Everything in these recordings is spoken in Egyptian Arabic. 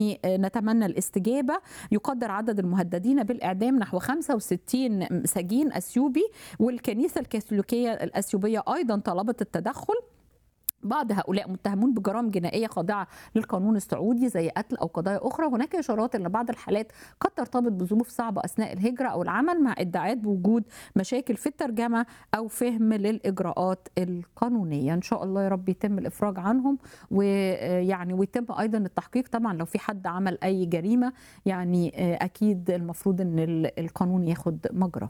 نتمنى الاستجابة يقدر عدد المهددين بالإعدام نحو 65 سجين أثيوبي والكنيسة الكاثوليكية الأثيوبية أيضا طلبت التدخل بعض هؤلاء متهمون بجرائم جنائيه خاضعه للقانون السعودي زي قتل او قضايا اخرى هناك اشارات ان بعض الحالات قد ترتبط بظروف صعبه اثناء الهجره او العمل مع ادعاءات بوجود مشاكل في الترجمه او فهم للاجراءات القانونيه ان شاء الله يا رب يتم الافراج عنهم ويعني ويتم ايضا التحقيق طبعا لو في حد عمل اي جريمه يعني اكيد المفروض ان القانون ياخد مجراه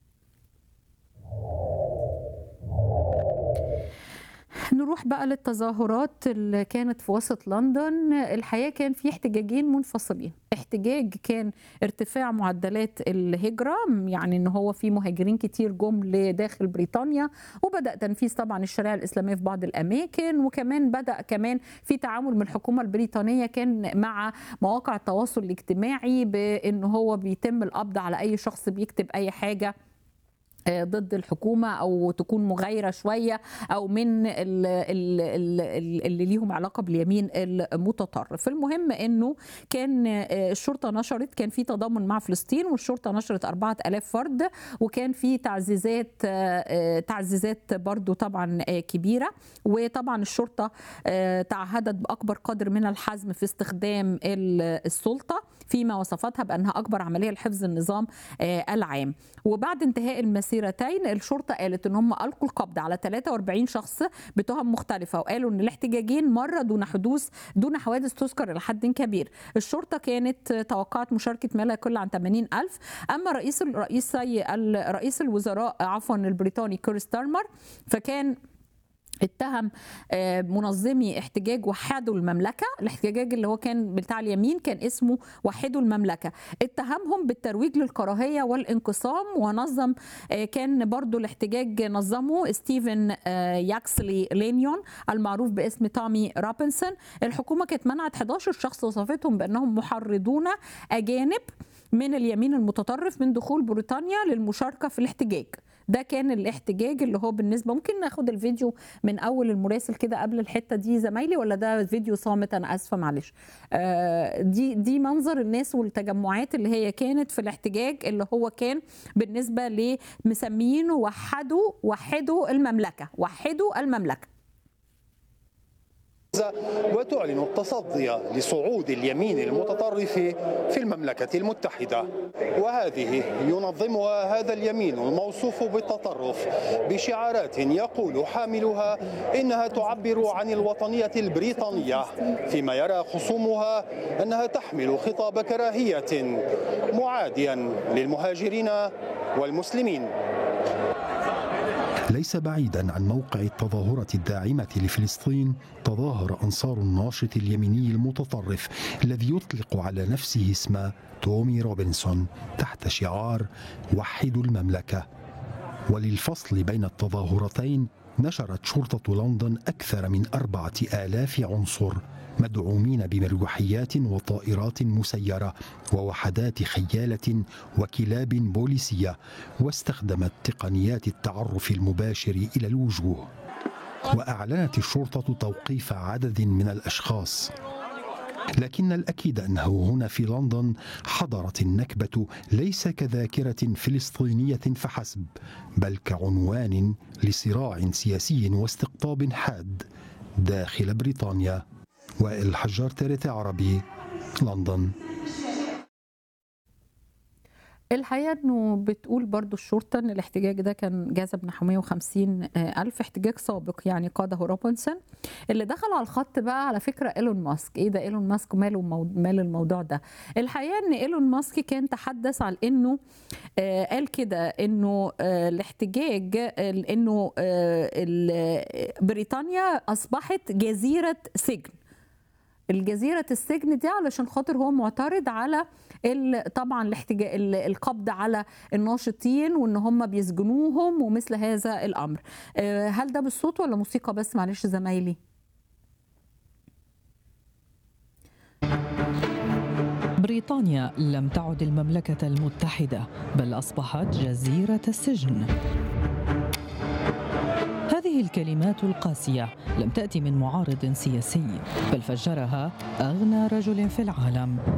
نروح بقى للتظاهرات اللي كانت في وسط لندن الحقيقه كان في احتجاجين منفصلين احتجاج كان ارتفاع معدلات الهجره يعني ان هو في مهاجرين كتير جم لداخل بريطانيا وبدا تنفيذ طبعا الشريعه الاسلاميه في بعض الاماكن وكمان بدا كمان في تعامل من الحكومه البريطانيه كان مع مواقع التواصل الاجتماعي بان هو بيتم القبض على اي شخص بيكتب اي حاجه ضد الحكومه او تكون مغايره شويه او من اللي ليهم علاقه باليمين المتطرف المهم انه كان الشرطه نشرت كان في تضامن مع فلسطين والشرطه نشرت 4000 فرد وكان في تعزيزات تعزيزات برضو طبعا كبيره وطبعا الشرطه تعهدت باكبر قدر من الحزم في استخدام السلطه فيما وصفتها بانها اكبر عمليه لحفظ النظام العام وبعد انتهاء المسيرتين الشرطه قالت ان هم القوا القبض على 43 شخص بتهم مختلفه وقالوا ان الاحتجاجين مره دون حدوث دون حوادث تذكر الى حد كبير الشرطه كانت توقعت مشاركه ما لا يقل عن 80 ألف اما رئيس الرئيسي رئيس الوزراء عفوا البريطاني كير ستارمر فكان اتهم منظمي احتجاج وحدوا المملكه الاحتجاج اللي هو كان بتاع اليمين كان اسمه وحدوا المملكه اتهمهم بالترويج للكراهيه والانقسام ونظم كان برضو الاحتجاج نظمه ستيفن ياكسلي لينيون المعروف باسم تامي رابنسون الحكومه كانت منعت 11 شخص وصفتهم بانهم محرضون اجانب من اليمين المتطرف من دخول بريطانيا للمشاركه في الاحتجاج ده كان الاحتجاج اللي هو بالنسبه ممكن ناخد الفيديو من اول المراسل كده قبل الحته دي زمايلي ولا ده فيديو صامت انا اسفه معلش آه دي دي منظر الناس والتجمعات اللي هي كانت في الاحتجاج اللي هو كان بالنسبه لمسميينه وحدوا وحدوا المملكه وحدوا المملكه وتعلن التصدي لصعود اليمين المتطرف في المملكة المتحدة وهذه ينظمها هذا اليمين الموصوف بالتطرف بشعارات يقول حاملها إنها تعبر عن الوطنية البريطانية فيما يرى خصومها أنها تحمل خطاب كراهية معاديا للمهاجرين والمسلمين ليس بعيدا عن موقع التظاهرة الداعمة لفلسطين تظاهر أنصار الناشط اليميني المتطرف الذي يطلق على نفسه اسم تومي روبنسون تحت شعار وحدوا المملكة وللفصل بين التظاهرتين نشرت شرطة لندن أكثر من أربعة آلاف عنصر مدعومين بمروحيات وطائرات مسيرة ووحدات خيالة وكلاب بوليسية واستخدمت تقنيات التعرف المباشر إلى الوجوه وأعلنت الشرطة توقيف عدد من الأشخاص لكن الأكيد أنه هنا في لندن حضرت النكبة ليس كذاكرة فلسطينية فحسب بل كعنوان لصراع سياسي واستقطاب حاد داخل بريطانيا وائل الحجار تريتي عربي لندن الحقيقه انه بتقول برضو الشرطه ان الاحتجاج ده كان جذب نحو 150 الف احتجاج سابق يعني قاده روبنسون اللي دخل على الخط بقى على فكره ايلون ماسك ايه ده ايلون ماسك ماله مال الموضوع ده الحقيقه ان ايلون ماسك كان تحدث عن انه آه قال كده انه آه الاحتجاج انه آه بريطانيا اصبحت جزيره سجن الجزيرة السجن دي علشان خاطر هو معترض على طبعا الاحتجاج القبض على الناشطين وان هم بيسجنوهم ومثل هذا الامر هل ده بالصوت ولا موسيقى بس معلش زمايلي بريطانيا لم تعد المملكة المتحدة بل أصبحت جزيرة السجن هذه هذه الكلمات القاسية لم تأتي من معارض سياسي بل فجرها أغنى رجل في العالم